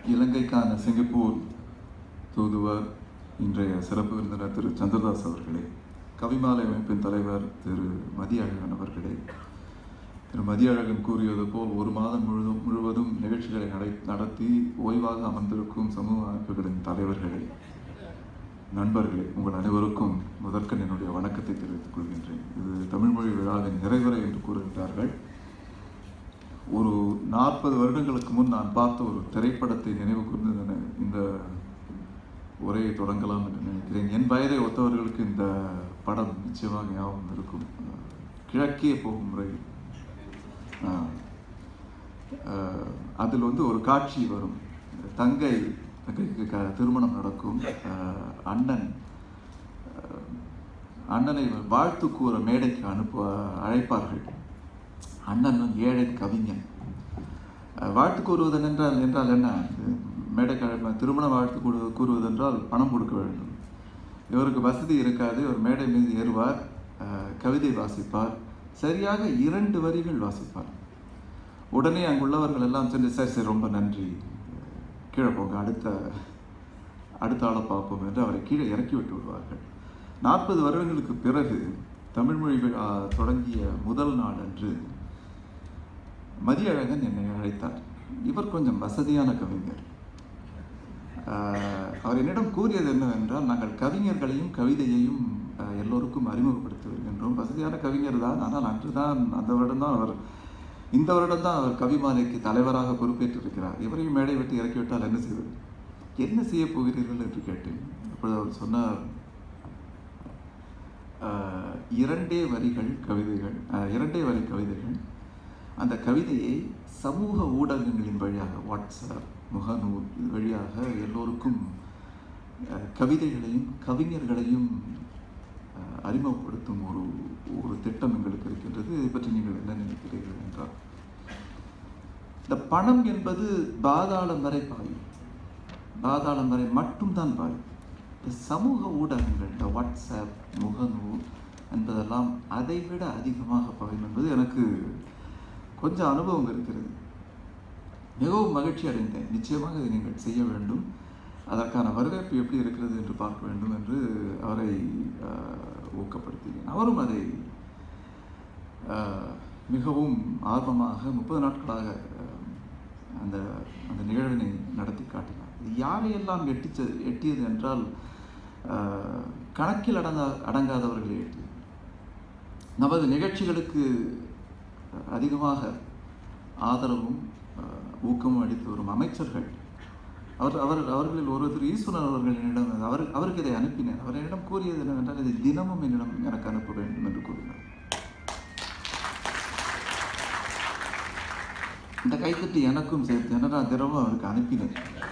இலங்கைக்கான சிங்கப்பூர் தூதுவர் இன்றைய சிறப்பு விருந்தினர் திரு சந்திரதாஸ் அவர்களே கவிமாலை அமைப்பின் தலைவர் திரு மதியழகன் அவர்களே திரு மதியழகன் கூறியது போல் ஒரு மாதம் முழுதும் முழுவதும் நிகழ்ச்சிகளை நடை நடத்தி ஓய்வாக அமர்ந்திருக்கும் சமூக அமைப்புகளின் தலைவர்களே நண்பர்களே உங்கள் அனைவருக்கும் முதற்கண் என்னுடைய வணக்கத்தை தெரிவித்துக் கொள்கின்றேன் இது தமிழ்மொழி விழாவின் நிறைவுரை என்று கூறுகின்றார்கள் ஒரு நாற்பது வருடங்களுக்கு முன் நான் பார்த்த ஒரு திரைப்படத்தை நினைவு கூர்ந்து நான் இந்த உரையை தொடங்கலாம் என்று நினைக்கிறேன் என் வயதை ஒத்தவர்களுக்கு இந்த படம் நிச்சயமாக ஞாபகம் இருக்கும் கிழக்கே போகும் முறை அதில் வந்து ஒரு காட்சி வரும் தங்கை தங்கைக்கு க திருமணம் நடக்கும் அஹ், அண்ணன் அஹ், அண்ணனை வாழ்த்து கூற மேடைக்கு அனுப்ப அழைப்பார்கள் அண்ணன் வந்து ஏழை கவிஞன் அஹ், வாழ்த்து கூறுவது என்றால் என்றால் என்ன இது மேடைக்கு அழைப்ப திருமண வாழ்த்து கூறு கூறுவதென்றால் பணம் கொடுக்க வேண்டும் இவருக்கு வசதி இருக்காது இவர் மேடை மீது ஏறுவார் அஹ், கவிதை வாசிப்பார் சரியாக இரண்டு வரிகள் வாசிப்பார் உடனே அங்குள்ளவர்கள் எல்லாம் சென்று சரி சரி ரொம்ப நன்றி கீழே போங்க அடுத்த அடுத்த ஆளை பார்ப்போம் என்று அவரை கீழே இறக்கி விட்டு விடுவார்கள் நாற்பது வருடங்களுக்கு பிறகு தமிழ்மொழி விழா தொடங்கிய முதல் நாள் அன்று மதியழகன் என்னை அழைத்தார் இவர் கொஞ்சம் வசதியான கவிஞர் ஆஹ், அவர் என்னிடம் கூறியது என்னவென்றால் நாங்கள் கவிஞர்களையும் கவிதையையும் ஆஹ், எல்லோருக்கும் அறிமுகப்படுத்தி வருகின்றோம் வசதியான கவிஞர் தான் ஆனால் அன்று தான் அந்த வருடம்தான் அவர் இந்த வருடம் தான் அவர் கவிமாலைக்கு தலைவராக பொறுப்பேற்றிருக்கிறார் இவரையும் மேடை விட்டு இறக்கிவிட்டால் என்ன செய்வது என்ன செய்ய போகிறீர்கள் என்று கேட்டேன் அப்பொழுது அவர் சொன்னார் ஆஹ், இரண்டே வரிகள் கவிதைகள் ஆஹ், இரண்டே வரி கவிதைகள் அந்த கவிதையை சமூக ஊடகங்களின் வழியாக வாட்ஸ்அப் முகநூல் இது வழியாக எல்லோருக்கும் அஹ், கவிதைகளையும் கவிஞர்களையும் அஹ், அறிமுகப்படுத்தும் ஒரு ஒரு திட்டம் எங்களுக்கு இருக்கின்றது இதை பற்றி நீங்கள் என்ன நினைக்கிறீர்கள் என்றார் இந்த பணம் என்பது பாதாளம் வரை பாயும் பாதாளம் வரை மட்டும்தான் பாயும் இந்த சமூக ஊடகங்கள் இந்த வாட்ஸ்அப் முகநூல் என்பதெல்லாம் அதை விட அதிகமாக பாயும் என்பது எனக்கு கொஞ்சம் அனுபவம் இருக்கிறது மிகவும் மகிழ்ச்சி அடைந்தேன் நிச்சயமாக இதை நீங்கள் செய்ய வேண்டும் அதற்கான வரவேற்பு எப்படி இருக்கிறது என்று பார்க்க வேண்டும் என்று அவரை ஆஹ், ஊக்கப்படுத்தினேன் அவரும் அதை ஆஹ், மிகவும் ஆர்வமாக முப்பது நாட்களாக ஆஹ், அந்த அந்த நிகழ்வினை நடத்தி காட்டினார் இது யாரையெல்லாம் எட்டிச்ச எட்டியது என்றால் ஆஹ், கணக்கில் அடங்கா அடங்காதவர்களை எட்டியது நமது நிகழ்ச்சிகளுக்கு அதிகமாக ஆதரவும் அஹ், ஊக்கமும் அளித்து வரும் அமைச்சர்கள் அவர் அவர் அவர்களில் ஒருவர் ஈஸ்வரன் அவர்கள் என்னிடம் அவர் அவருக்கு இதை அனுப்பினேன் அவர் என்னிடம் கூறியது என்னவென்றால் இதை தினமும் என்னிடம் எனக்கு அனுப்ப வேண்டும் என்று கூறினார் இந்த கைத்தட்டு எனக்கும் சேர்த்து என்ன நான் தினமும் அவருக்கு அனுப்பினேன்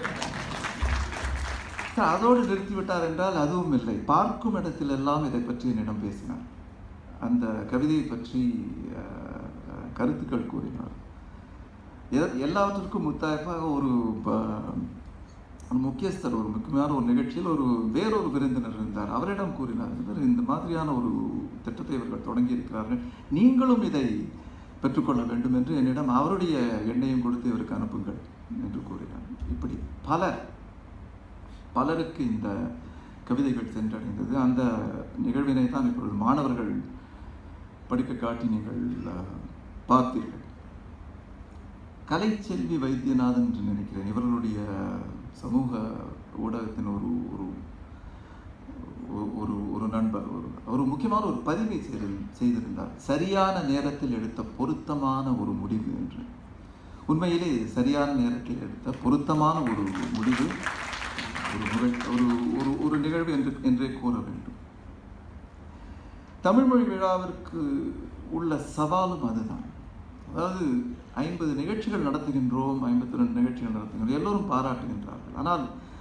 சார், அதோடு நிறுத்திவிட்டார் என்றால் அதுவும் இல்லை பார்க்கும் இடத்திலெல்லாம் இதை பற்றி என்னிடம் பேசினார் அந்த கவிதையை பற்றி அஹ், அஹ், கருத்துக்கள் கூறினார் எ- எல்லாவற்றிற்கும் முத்தாய்ப்பாக ஒரு ப- ஒரு முக்கியஸ்தர் ஒரு முக்கியமான ஒரு நிகழ்ச்சியில் ஒரு வேறொரு விருந்தினர் இருந்தார் அவரிடம் கூறினார் இவர் இந்த மாதிரியான ஒரு திட்டத்தை இவர்கள் தொடங்கி இருக்கிறார்கள் நீங்களும் இதை பெற்றுக்கொள்ள வேண்டும் என்று என்னிடம் அவருடைய எண்ணையும் கொடுத்து இவருக்கு அனுப்புங்கள் என்று கூறினார் இப்படி பலர் பலருக்கு இந்த கவிதைகள் சென்றடைந்தது அந்த நிகழ்வினை தான் இப்பொழுது மாணவர்கள் படிக்க காட்டி நீங்கள் அஹ், பார்த்தீர்கள் கலைச்செல்வி வைத்தியநாதன் என்று நினைக்கிறேன் இவர்களுடைய சமூக ஊடகத்தின் ஒரு ஒரு ஒ- ஒரு ஒரு நண்பர் ஒரு ஒரு முக்கியமான ஒரு பதிவை செய்து செய்திருந்தார் சரியான நேரத்தில் எடுத்த பொருத்தமான ஒரு முடிவு என்று உண்மையிலே இது சரியான நேரத்தில் எடுத்த பொருத்தமான ஒரு முடிவு ஒரு நிகழ் ஒரு ஒரு ஒரு நிகழ்வு என்று என்றே கூற வேண்டும் தமிழ்மொழி விழாவிற்கு உள்ள சவாலும் அதுதான் அதாவது ஐம்பது நிகழ்ச்சிகள் நடத்துகின்றோம் ஐம்பத்தி ரெண்டு நிகழ்ச்சிகள் நடத்துகின்றோம் எல்லோரும் பாராட்டுகின்றார்கள் ஆனால்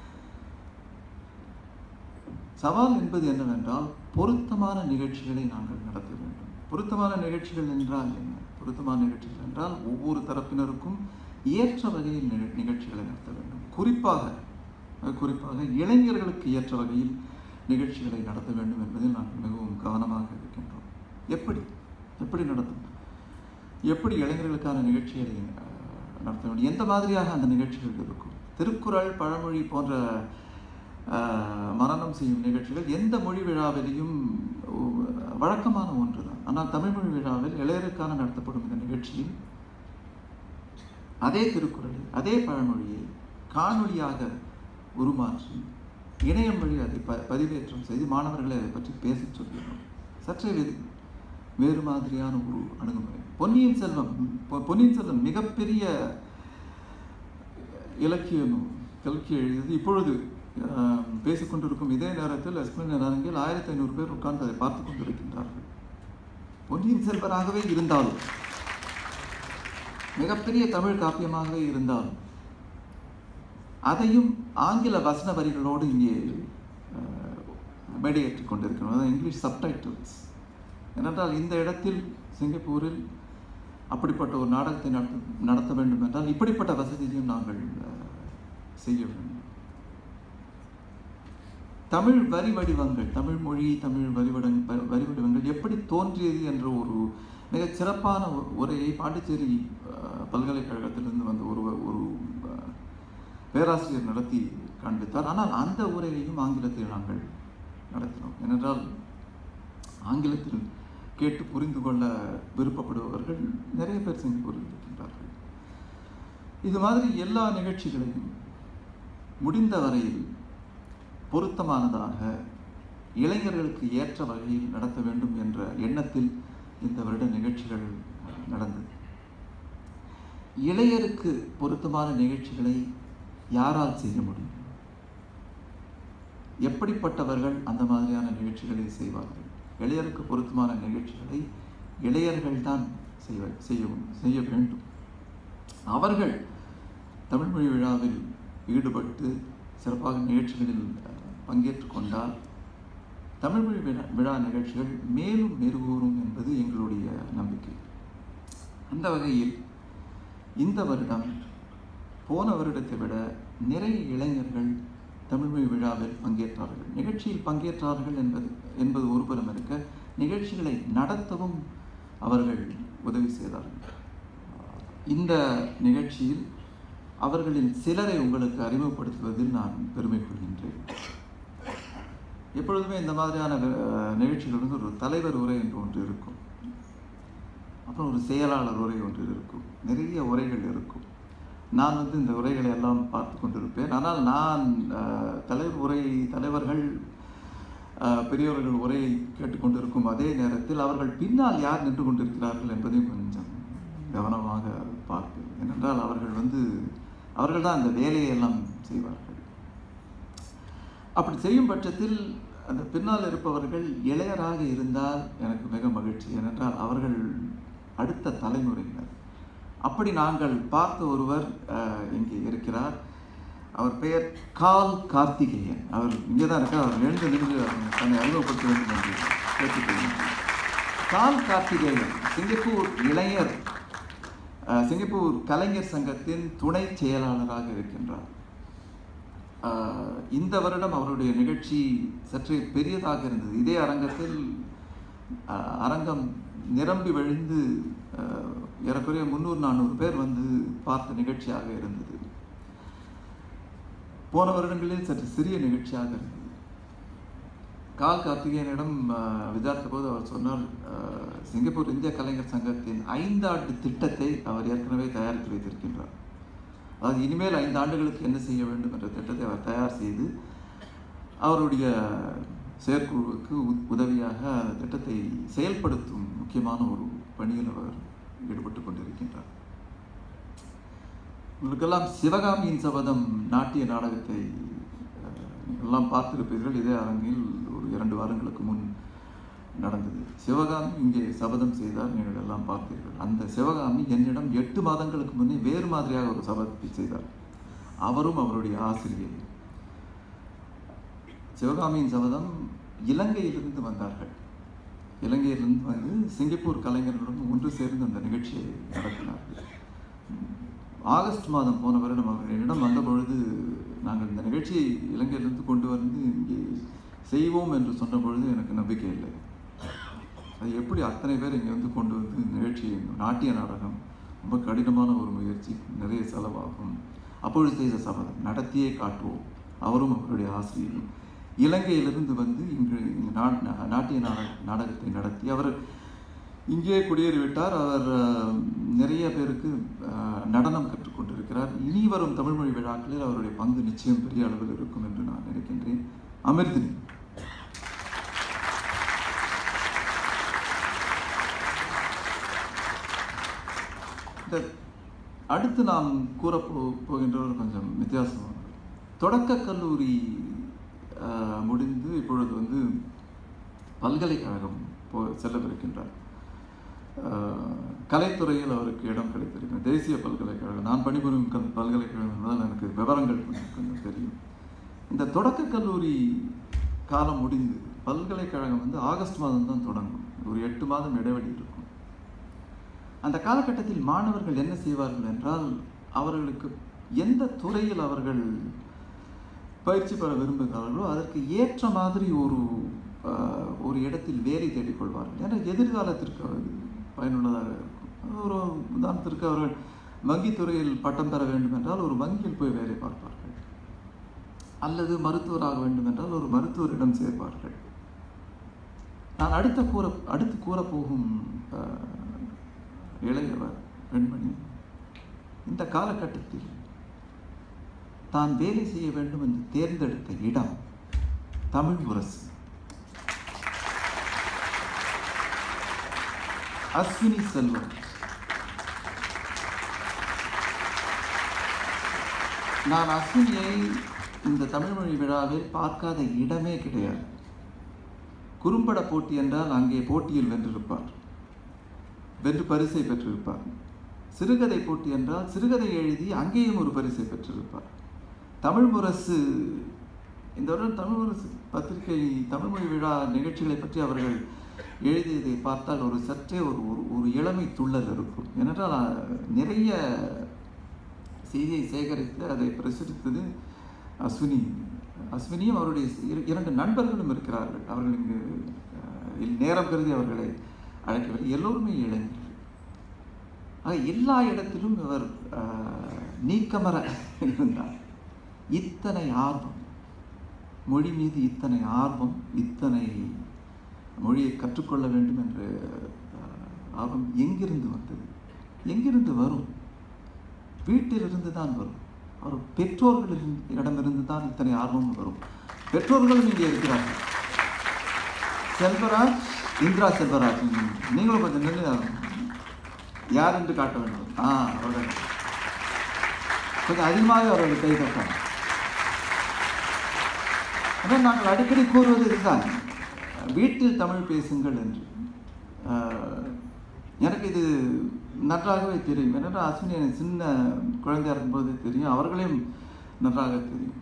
சவால் என்பது என்னவென்றால் பொருத்தமான நிகழ்ச்சிகளை நாங்கள் நடத்த வேண்டும் பொருத்தமான நிகழ்ச்சிகள் என்றால் என்ன பொருத்தமான நிகழ்ச்சிகள் என்றால் ஒவ்வொரு தரப்பினருக்கும் ஏற்ற வகையில் நிக- நிகழ்ச்சிகளை நடத்த வேண்டும் குறிப்பாக அஹ், குறிப்பாக இளைஞர்களுக்கு ஏற்ற வகையில் நிகழ்ச்சிகளை நடத்த வேண்டும் என்பதில் நாங்கள் மிகவும் கவனமாக இருக்கின்றோம் எப்படி எப்படி நடத்தும் எப்படி இளைஞர்களுக்கான நிகழ்ச்சிகளை அஹ், நடத்த வேண்டும் எந்த மாதிரியாக அந்த நிகழ்ச்சிகள் இருக்கும் திருக்குறள் பழமொழி போன்ற ஆஹ், மனனம் செய்யும் நிகழ்ச்சிகள் எந்த மொழி விழாவிலையும் ஒ- வழக்கமான ஒன்று தான் ஆனால் தமிழ் மொழி விழாவில் இளையருக்கான நடத்தப்படும் இந்த நிகழ்ச்சியில் அதே திருக்குறளை அதே பழமொழியை காணொளியாக உருமாற்றி இணையம் வழி அதை ப பதிவேற்றம் செய்து மாணவர்களை அதை பற்றி பேசச் சொல்கிறோம் சற்றே வேறு வேறு மாதிரியான ஒரு அணுகுமுறை பொன்னியின் செல்வம் பொ- பொன்னியின் செல்வம் மிகப்பெரிய இலக்கிய நூல் கல்கி எழுதியது இப்பொழுது ஆஹ், பேசிக்கொண்டிருக்கும் இதே நேரத்தில் எஸ்பின் அரங்கில் ஆயிரத்தி ஐநூறு பேர் உட்கார்ந்து அதை பார்த்து கொண்டிருக்கின்றார்கள் பொன்னியின் செல்வராகவே இருந்தாலும் மிகப்பெரிய தமிழ் காப்பியமாகவே இருந்தாலும் அதையும் ஆங்கில வசன வரிகளோடு இங்கே ஆஹ், மேடையேற்றிக் கொண்டிருக்கிறோம் அதாவது இங்கிலீஷ் சப்டைட்டில்ஸ் ஏனென்றால் இந்த இடத்தில் சிங்கப்பூரில் அப்படிப்பட்ட ஒரு நாடகத்தை நடத்த நடத்த வேண்டும் என்றால் இப்படிப்பட்ட வசதியையும் நாங்கள் ஆஹ், செய்ய வேண்டும் தமிழ் வரி வடிவங்கள் தமிழ் மொழி தமிழ் வரிவடங் வ- வரி வடிவங்கள் எப்படி தோன்றியது என்ற ஒரு மிகச் சிறப்பான ஒரு உரையை பாண்டிச்சேரி ஆஹ், பல்கலைக்கழகத்திலிருந்து வந்த ஒரு ஒரு ஆஹ், பேராசிரியர் நடத்தி காண்பித்தார் ஆனால் அந்த உரையையும் ஆங்கிலத்தில் நாங்கள் நடத்தினோம் ஏனென்றால் ஆங்கிலத்தில் கேட்டு புரிந்து கொள்ள விருப்பப்படுபவர்கள் நிறைய பேர் சிங்கப்பூரில் இருக்கின்றார்கள் இது மாதிரி எல்லா நிகழ்ச்சிகளையும் முடிந்த வரையில் பொருத்தமானதாக இளைஞர்களுக்கு ஏற்ற வகையில் நடத்த வேண்டும் என்ற எண்ணத்தில் இந்த வருட நிகழ்ச்சிகள் நடந்தது இளையருக்கு பொருத்தமான நிகழ்ச்சிகளை யாரால் செய்ய முடியும் எப்படிப்பட்டவர்கள் அந்த மாதிரியான நிகழ்ச்சிகளை செய்வார்கள் இளையருக்கு பொருத்தமான நிகழ்ச்சிகளை இளையர்கள் தான் செய்வ செய்யவும் செய்ய வேண்டும் அவர்கள் தமிழ்மொழி விழாவில் ஈடுபட்டு சிறப்பாக நிகழ்ச்சிகளில் அஹ், பங்கேற்றுக் கொண்டால் தமிழ்மொழி விழா விழா நிகழ்ச்சிகள் மேலும் மெருகூறும் என்பது எங்களுடைய நம்பிக்கை அந்த வகையில் இந்த வருடம் போன வருடத்தை விட நிறைய இளைஞர்கள் தமிழ்மொழி விழாவில் பங்கேற்றார்கள் நிகழ்ச்சியில் பங்கேற்றார்கள் என்பது என்பது ஒருபுறம் இருக்க நிகழ்ச்சிகளை நடத்தவும் அவர்கள் உதவி செய்தார்கள் இந்த நிகழ்ச்சியில் அவர்களின் சிலரை உங்களுக்கு அறிமுகப்படுத்துவதில் நான் பெருமை கொள்கின்றேன் எப்பொழுதுமே இந்த மாதிரியான அஹ், நிகழ்ச்சிகள் வந்து ஒரு தலைவர் உரை என்று ஒன்று இருக்கும் அப்புறம் ஒரு செயலாளர் உரை ஒன்று இருக்கும் நிறைய உரைகள் இருக்கும் நான் வந்து இந்த உரைகளை எல்லாம் பார்த்து கொண்டிருப்பேன் ஆனால் நான் அஹ், தலைவர் உரை தலைவர்கள் அஹ், பெரியவர்கள் உரையை கேட்டுக்கொண்டிருக்கும் அதே நேரத்தில் அவர்கள் பின்னால் யார் நின்று கொண்டிருக்கிறார்கள் என்பதையும் கொஞ்சம் கவனமாக பார்ப்பேன் ஏனென்றால் அவர்கள் வந்து அவர்கள் தான் அந்த வேலையை எல்லாம் செய்வார்கள் அப்படி செய்யும் பட்சத்தில் அந்த பின்னால் இருப்பவர்கள் இளையராக இருந்தால் எனக்கு மிக மகிழ்ச்சி ஏனென்றால் அவர்கள் அடுத்த தலைமுறையினர் அப்படி நாங்கள் பார்த்த ஒருவர் அஹ், இங்கே இருக்கிறார் அவர் பெயர் கால் கார்த்திகேயன் அவர் இங்கே தான் இருக்கார் அவர் எழுந்து நின்று அவர் தன்னை அறிமுகப்படுத்த வேண்டும் என்று கேட்டுக்கொள்கிறேன் கால் கார்த்திகேயன் சிங்கப்பூர் இளைஞர் அஹ், சிங்கப்பூர் கலைஞர் சங்கத்தின் துணை செயலாளராக இருக்கின்றார் ஆஹ் இந்த வருடம் அவருடைய நிகழ்ச்சி சற்றே பெரியதாக இருந்தது இதே அரங்கத்தில் ஆஹ் அரங்கம் நிரம்பி வழிந்து ஆஹ் ஏறக்குறைய முந்நூறு நானூறு பேர் வந்து பார்த்த நிகழ்ச்சியாக இருந்தது போன வருடங்களில் சற்று சிறிய நிகழ்ச்சியாக இருந்தது கால் கார்த்திகேயனிடம் ஆஹ், விசாரித்த போது அவர் சொன்னார் ஆஹ், சிங்கப்பூர் இந்திய கலைஞர் சங்கத்தின் ஐந்தாண்டு திட்டத்தை அவர் ஏற்கனவே தயாரித்து வைத்திருக்கின்றார் அதாவது இனிமேல் ஐந்து ஆண்டுகளுக்கு என்ன செய்ய வேண்டும் என்ற திட்டத்தை அவர் தயார் செய்து அவருடைய செயற்குழுவுக்கு உ- உதவியாக அந்த திட்டத்தை செயல்படுத்தும் முக்கியமான ஒரு பணியில் அவர் ஈடுபட்டு கொண்டிருக்கின்றார் உங்களுக்கெல்லாம் சிவகாமியின் சபதம் நாட்டிய நாடகத்தை அஹ், நீங்கள் எல்லாம் பார்த்திருப்பீர்கள் இதே அரங்கில் ஒரு இரண்டு வாரங்களுக்கு முன் நடந்தது சிவகாமி இங்கே சபதம் செய்தார் நீங்கள் எல்லாம் பார்த்தீர்கள் அந்த சிவகாமி என்னிடம் எட்டு மாதங்களுக்கு முன்னே வேறு மாதிரியாக ஒரு சபதத்தை செய்தார் அவரும் அவருடைய ஆசிரியர் சிவகாமியின் சபதம் இலங்கையிலிருந்து வந்தார்கள் இலங்கையிலிருந்து வந்து சிங்கப்பூர் கலைஞர்களுடன் ஒன்று சேர்ந்து அந்த நிகழ்ச்சியை நடத்தினார்கள் ஆகஸ்ட் மாதம் போன வருடம் அவர்களிடம் வந்த பொழுது நாங்கள் இந்த நிகழ்ச்சியை இலங்கையிலிருந்து கொண்டு வந்து இங்கே செய்வோம் என்று சொன்ன பொழுது எனக்கு நம்பிக்கை இல்லை அது எப்படி அத்தனை பேர் இங்கே வந்து கொண்டு வந்து நிகழ்ச்சி நாட்டிய நாடகம் ரொம்ப கடினமான ஒரு முயற்சி நிறைய செலவாகும் அப்பொழுது செய்த சபதம் நடத்தியே காட்டுவோம் அவரும் அவருடைய ஆசிரியரும் இலங்கையிலிருந்து வந்து இங்கு இங்கு நா- நா- நாட்டிய நாடக நாடகத்தை நடத்தி அவர் இங்கே குடியேறிவிட்டார் அவர் அஹ், நிறைய பேருக்கு அஹ், நடனம் கற்றுக்கொண்டிருக்கிறார் இனி வரும் தமிழ்மொழி விழாக்களில் அவருடைய பங்கு நிச்சயம் பெரிய அளவில் இருக்கும் என்று நான் நினைக்கின்றேன் அமிர்தினி இந்த அடுத்து நாம் கூற போ போகின்றவர் கொஞ்சம் வித்தியாசமானவர் தொடக்கக் கல்லூரி அஹ், முடிந்து இப்பொழுது வந்து பல்கலைக்கழகம் போ செல்லவிருக்கின்றார் அஹ், கலைத்துறையில் அவருக்கு இடம் கிடைத்திருக்கிறது தேசிய பல்கலைக்கழகம் நான் பணிபுரியும் கல் பல்கலைக்கழகம் என்பதால் எனக்கு விவரங்கள் கொஞ்சம் கொஞ்சம் தெரியும் இந்த தொடக்க கல்லூரி காலம் முடிந்து பல்கலைக்கழகம் வந்து ஆகஸ்ட் மாதம் தான் தொடங்கும் ஒரு எட்டு மாதம் இடைவெளி இருக்கும் அந்த காலகட்டத்தில் மாணவர்கள் என்ன செய்வார்கள் என்றால் அவர்களுக்கு எந்த துறையில் அவர்கள் பயிற்சி பெற விரும்புகிறார்களோ அதற்கு ஏற்ற மாதிரி ஒரு ஆஹ், ஒரு இடத்தில் வேலை தேடிக்கொள்வார்கள் ஏன்னா எதிர்காலத்திற்கு அது பயனுள்ளதாக இருக்கும் அது ஒரு உதாரணத்திற்கு அவர்கள் வங்கித்துறையில் பட்டம் பெற வேண்டும் என்றால் ஒரு வங்கியில் போய் வேலை பார்ப்பார்கள் அல்லது மருத்துவராக வேண்டும் என்றால் ஒரு மருத்துவரிடம் சேர்ப்பார்கள் நான் அடுத்த கூற அடுத்து கூறப்போகும் ஆஹ், இளையவர் பெண்மணி இந்த காலகட்டத்தில் தான் வேலை செய்ய வேண்டும் என்று தேர்ந்தெடுத்த இடம் தமிழ் முரசு அஸ்வினி செல்வம் நான் அஸ்வினியை இந்த தமிழ்மொழி விழாவில் பார்க்காத இடமே கிடையாது குறும்பட போட்டி என்றால் அங்கே போட்டியில் வென்றிருப்பார் வென்று பரிசை பெற்றிருப்பார் சிறுகதை போட்டி என்றால் சிறுகதை எழுதி அங்கேயும் ஒரு பரிசை பெற்றிருப்பார் தமிழ் முரசு இந்த வருடம் தமிழ் முரசு பத்திரிகை தமிழ்மொழி விழா நிகழ்ச்சிகளை பற்றி அவர்கள் எழுதியதை பார்த்தால் ஒரு சற்றே ஒரு ஒரு ஒரு இளமை துள்ளல் இருக்கும் ஏனென்றால் அஹ், நிறைய செய்தியை சேகரித்து அதை பிரசுரித்தது அஸ்வினி அஸ்வினியும் அவருடைய இர- இரண்டு நண்பர்களும் இருக்கிறார்கள் அவர்கள் இங்கு அஹ், இல் நேரம் கருதி அவர்களை அழைக்கவில்லை எல்லோருமே இளைஞர்கள் ஆக எல்லா இடத்திலும் இவர் அஹ், நீக்கமர இருந்தார் இத்தனை ஆர்வம் மொழி மீது இத்தனை ஆர்வம் இத்தனை மொழியை கற்றுக்கொள்ள வேண்டும் என்ற அஹ், ஆர்வம் எங்கிருந்து வந்தது எங்கிருந்து வரும் வீட்டிலிருந்து தான் வரும் அவர் பெற்றோர்களின் இடமிருந்து தான் இத்தனை ஆர்வம் வரும் பெற்றோர்களும் இங்கே இருக்கிறார்கள் செல்வராஜ் இந்திரா செல்வராஜ் ம், நீங்களும் கொஞ்சம் நின்று யார் என்று காட்ட வேண்டும் ஆ அவர்கள் கொஞ்சம் அதிகமாக அவர்கள் கை தட்டாங்க ஆனால் நாங்கள் அடிக்கடி கூறுவது இதுதான் வீட்டில் தமிழ் பேசுங்கள் என்று ஆஹ், எனக்கு இது நன்றாகவே தெரியும் ஏன்னா அஸ்வினி எனக்கு சின்ன குழந்தையா இருக்கும்போது தெரியும் அவர்களையும் நன்றாக தெரியும்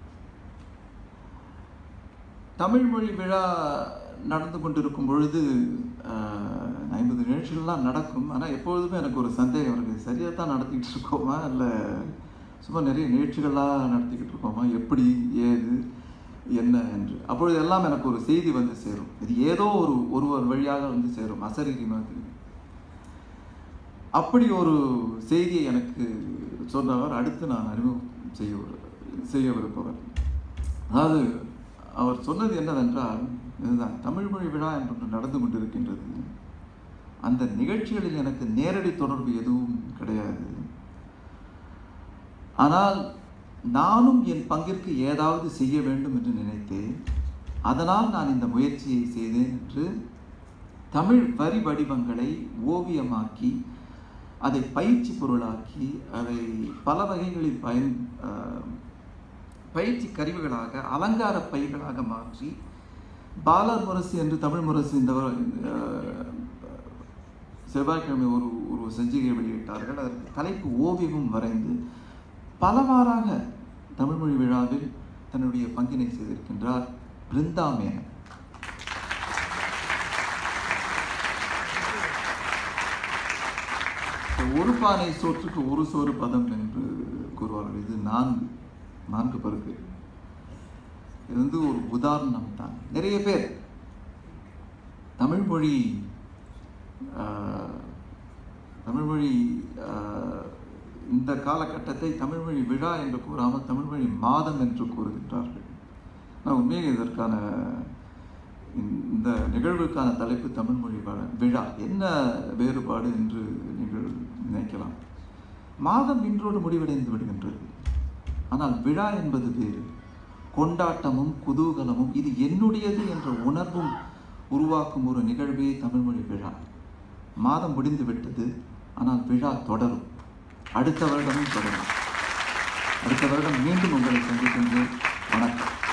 தமிழ் மொழி விழா நடந்து கொண்டிருக்கும் பொழுது ஆஹ், ஐம்பது நிகழ்ச்சிகள்லாம் நடக்கும் ஆனால் எப்பொழுதுமே எனக்கு ஒரு சந்தேகம் இருக்குது சரியாக தான் நடத்திக்கிட்டு இருக்கோமா இல்லை சும்மா நிறைய நிகழ்ச்சிகள்லாம் நடத்திக்கிட்டு இருக்கோமா எப்படி ஏது என்ன என்று அப்பொழுது எல்லாம் எனக்கு ஒரு செய்தி வந்து சேரும் இது ஏதோ ஒரு ஒருவர் வழியாக வந்து சேரும் அசரீரி மாதிரி அப்படி ஒரு செய்தியை எனக்கு சொன்னவர் அடுத்து நான் அறிமுகம் செய்ய விரு- செய்யவிருப்பவர் அதாவது அவர் சொன்னது என்னவென்றால் இதுதான் தமிழ் மொழி விழா என்று ஒன்று நடந்து கொண்டிருக்கின்றது அந்த நிகழ்ச்சிகளில் எனக்கு நேரடி தொடர்பு எதுவும் கிடையாது ஆனால் நானும் என் பங்கிற்கு ஏதாவது செய்ய வேண்டும் என்று நினைத்தேன் அதனால் நான் இந்த முயற்சியை செய்தேன் என்று தமிழ் வரி வடிவங்களை ஓவியமாக்கி அதை பயிற்சி பொருளாக்கி அதை பல வகைகளில் பயன் ஆஹ், பயிற்சி கருவிகளாக அலங்கார பைகளாக மாற்றி பாலர் முரசு என்று தமிழ் முரசு இந்த வ- ஆஹ், செவ்வாய்க்கிழமை ஒரு ஒரு சஞ்சிகை வெளியிட்டார்கள் அதற்கு தலைப்பு ஓவியமும் வரைந்து பலவாறாக தமிழ்மொழி விழாவில் தன்னுடைய பங்கினை செய்திருக்கின்றார் பிருந்தா மேனன் ஒரு பானை சோற்றுக்கு ஒரு சோறு பதம் என்று கூறுவார்கள் இது நான்கு நான்கு பருக்கு இது வந்து ஒரு உதாரணம் தான் நிறைய பேர் தமிழ்மொழி ஆஹ், தமிழ்மொழி ஆஹ், இந்த காலகட்டத்தை தமிழ்மொழி விழா என்று கூறாமல் தமிழ்மொழி மாதம் என்று கூறுகின்றார்கள் நான் உண்மையாக இதற்கான இந்த நிகழ்வுக்கான தலைப்பு தமிழ்மொழி வ- விழா என்ன வேறுபாடு என்று நீங்கள் நினைக்கலாம் மாதம் இன்றோடு முடிவடைந்து விடுகின்றது ஆனால் விழா என்பது வேறு கொண்டாட்டமும் குதூகலமும் இது என்னுடையது என்ற உணர்வும் உருவாக்கும் ஒரு நிகழ்வே தமிழ்மொழி விழா மாதம் முடிந்து விட்டது ஆனால் விழா தொடரும் அடுத்த வருடமும் தொடரும் அடுத்த வருடம் மீண்டும் உங்களை சந்திக்கின்றேன் வணக்கம்